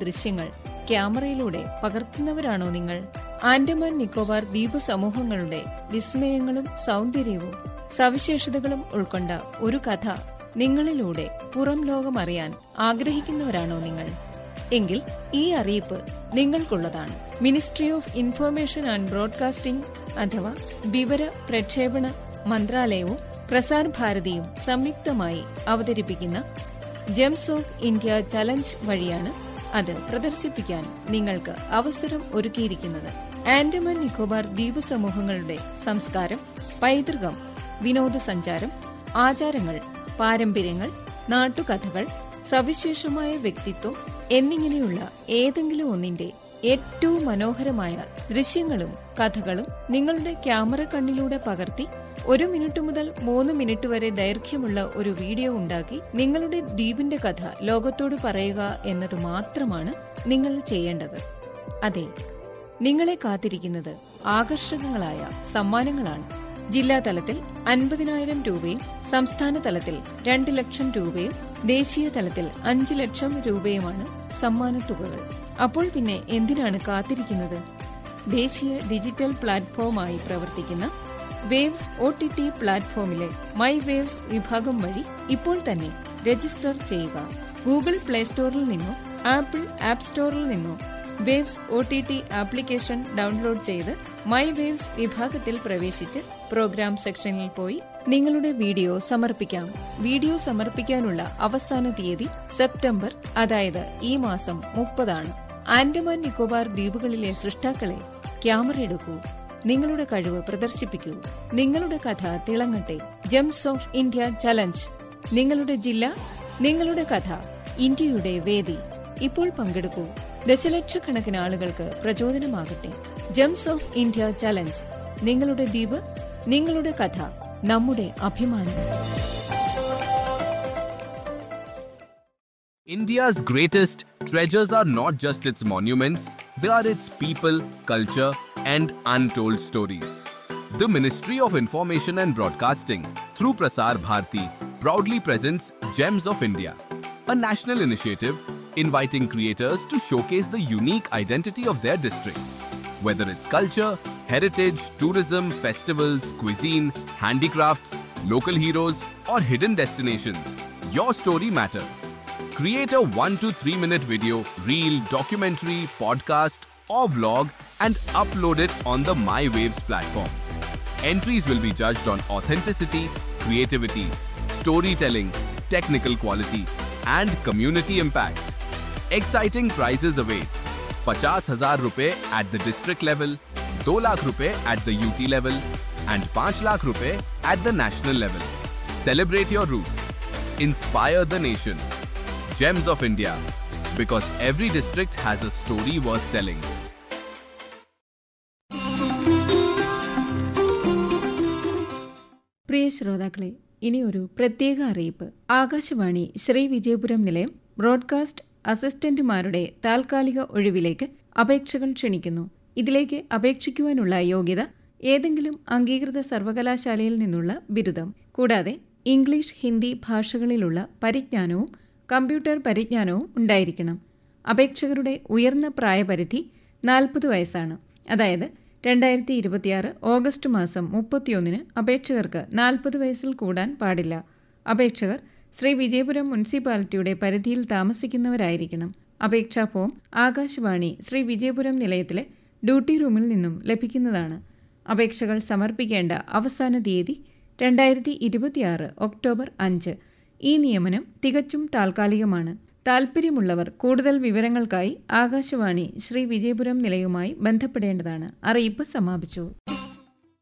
ദൃശ്യങ്ങൾ ക്യാമറയിലൂടെ പകർത്തുന്നവരാണോ നിങ്ങൾ ആൻഡമാൻ നിക്കോബാർ ദ്വീപ സമൂഹങ്ങളുടെ വിസ്മയങ്ങളും സൗന്ദര്യവും സവിശേഷതകളും ഉൾക്കൊണ്ട ഒരു കഥ നിങ്ങളിലൂടെ പുറം ലോകം അറിയാൻ ആഗ്രഹിക്കുന്നവരാണോ നിങ്ങൾ എങ്കിൽ ഈ അറിയിപ്പ് നിങ്ങൾക്കുള്ളതാണ് ministry of information and broadcasting അഥവാ വിവര പ്രക്ഷേപണ മന്ത്രാലയവും പ്രസാർ ഭാരതിയും സംയുക്തമായി അവതരിപ്പിക്കുന്ന ജെംസ് ഓഫ് ഇന്ത്യ ചലഞ്ച് വഴിയാണ് അത് പ്രദർശിപ്പിക്കാൻ നിങ്ങൾക്ക് അവസരം ഒരുക്കിയിരിക്കുന്നത് ആൻഡമാൻ നിക്കോബാർ ദ്വീപ സമൂഹങ്ങളുടെ സംസ്കാരം പൈതൃകം വിനോദസഞ്ചാരം ആചാരങ്ങൾ പാരമ്പര്യങ്ങൾ നാട്ടുകഥകൾ സവിശേഷമായ വ്യക്തിത്വം എന്നിങ്ങനെയുള്ള ഏതെങ്കിലും ഒന്നിന്റെ ഏറ്റവും മനോഹരമായ ദൃശ്യങ്ങളും കഥകളും നിങ്ങളുടെ ക്യാമറ കണ്ണിലൂടെ പകർത്തി ഒരു മിനിറ്റ് മുതൽ മൂന്ന് മിനിറ്റ് വരെ ദൈർഘ്യമുള്ള ഒരു വീഡിയോ ഉണ്ടാക്കി നിങ്ങളുടെ ദ്വീപിന്റെ കഥ ലോകത്തോട് പറയുക എന്നത് മാത്രമാണ് നിങ്ങൾ ചെയ്യേണ്ടത് അതെ നിങ്ങളെ കാത്തിരിക്കുന്നത് ആകർഷകങ്ങളായ സമ്മാനങ്ങളാണ് ജില്ലാ തലത്തിൽ അൻപതിനായിരം രൂപയും സംസ്ഥാന തലത്തിൽ രണ്ട് ലക്ഷം രൂപയും ദേശീയ തലത്തിൽ അഞ്ച് ലക്ഷം രൂപയുമാണ് സമ്മാനത്തുകകൾ അപ്പോൾ പിന്നെ എന്തിനാണ് കാത്തിരിക്കുന്നത് ദേശീയ ഡിജിറ്റൽ പ്ലാറ്റ്ഫോമായി പ്രവർത്തിക്കുന്ന വേവ്സ് ഒ ടി ടി പ്ലാറ്റ്ഫോമിലെ മൈ വേവ്സ് വിഭാഗം വഴി ഇപ്പോൾ തന്നെ രജിസ്റ്റർ ചെയ്യുക ഗൂഗിൾ പ്ലേ സ്റ്റോറിൽ നിന്നോ ആപ്പിൾ ആപ്പ് സ്റ്റോറിൽ നിന്നോ waves O T T application download ചെയ്ത് മൈ വേവ്സ് വിഭാഗത്തിൽ പ്രവേശിച്ച് പ്രോഗ്രാം സെക്ഷനിൽ പോയി നിങ്ങളുടെ വീഡിയോ സമർപ്പിക്കാം വീഡിയോ സമർപ്പിക്കാനുള്ള അവസാന തീയതി സെപ്റ്റംബർ അതായത് ഈ മാസം മുപ്പതാണ് ആൻഡമാൻ നിക്കോബാർ ദ്വീപുകളിലെ സൃഷ്ടാക്കളെ ക്യാമറ എടുക്കൂ നിങ്ങളുടെ കഴിവ് പ്രദർശിപ്പിക്കൂ നിങ്ങളുടെ കഥ തിളങ്ങട്ടെ ജെംസ് ഓഫ് ഇന്ത്യ ചലഞ്ച് നിങ്ങളുടെ ജില്ല നിങ്ങളുടെ കഥ ഇന്ത്യയുടെ വേദി ഇപ്പോൾ പങ്കെടുക്കൂ ദശലക്ഷക്കണക്കിന് ആളുകൾക്ക് പ്രചോദനമാകട്ടെ ജെംസ് ഓഫ് ഇന്ത്യ ചലഞ്ച് നിങ്ങളുടെ ദ്വീപ് നിങ്ങളുടെ കഥ നമ്മുടെ അഭിമാനം India's greatest treasures are not just its monuments, they are its people, culture, and untold stories. The Ministry of Information and Broadcasting, through Prasar Bharati, proudly presents Gems of India, a national initiative inviting creators to showcase the unique identity of their districts. Whether it's culture, heritage, tourism, festivals, cuisine, handicrafts, local heroes, or hidden destinations, your story matters. Create a 1 to 3 minute video, reel, documentary, podcast, or vlog and upload it on the My Waves platform. Entries will be judged on authenticity, creativity, storytelling, technical quality, and community impact. Exciting prizes await. 50,000 rupees at the district level, 2 lakh rupees at the UT level, and 5 lakh rupees at the national level. Celebrate your roots. Inspire the nation. Gems of India. Because every district has a story worth telling. പ്രിയ ശ്രോതാക്കളെ ഇനി ഒരു പ്രത്യേക അറിയിപ്പ് ആകാശവാണി ശ്രീ വിജയപുരം നിലയം broadcast അസിസ്റ്റന്റുമാരുടെ താൽക്കാലിക ഒഴിവിലേക്ക് അപേക്ഷകൾ ക്ഷണിക്കുന്നു ഇതിലേക്ക് അപേക്ഷിക്കുവാനുള്ള യോഗ്യത ഏതെങ്കിലും അംഗീകൃത സർവകലാശാലയിൽ നിന്നുള്ള ബിരുദം കൂടാതെ ഇംഗ്ലീഷ് ഹിന്ദി ഭാഷകളിലുള്ള പരിജ്ഞാനവും കമ്പ്യൂട്ടർ പരിജ്ഞാനവും ഉണ്ടായിരിക്കണം അപേക്ഷകരുടെ ഉയർന്ന പ്രായപരിധി നാൽപ്പത് വയസ്സാണ് അതായത് രണ്ടായിരത്തി ഇരുപത്തിയാറ് ഓഗസ്റ്റ് മാസം മുപ്പത്തിയൊന്നിന് അപേക്ഷകർക്ക് നാൽപ്പത് വയസ്സിൽ കൂടാൻ പാടില്ല അപേക്ഷകർ ശ്രീ വിജയപുരം മുനിസിപ്പാലിറ്റിയുടെ പരിധിയിൽ താമസിക്കുന്നവരായിരിക്കണം അപേക്ഷാ ഫോം ആകാശവാണി ശ്രീ വിജയപുരം നിലയത്തിലെ ഡ്യൂട്ടി റൂമിൽ നിന്നും ലഭിക്കുന്നതാണ് അപേക്ഷകൾ സമർപ്പിക്കേണ്ട അവസാന തീയതി രണ്ടായിരത്തി ഇരുപത്തിയാറ് ഒക്ടോബർ അഞ്ച് ഈ നിയമനം തികച്ചും താൽക്കാലികമാണ് താൽപ്പര്യമുള്ളവർ കൂടുതൽ വിവരങ്ങൾക്കായി ആകാശവാണി ശ്രീ വിജയപുരം നിലയവുമായി ബന്ധപ്പെടേണ്ടതാണ് അറിയിപ്പ് സമാപിച്ചു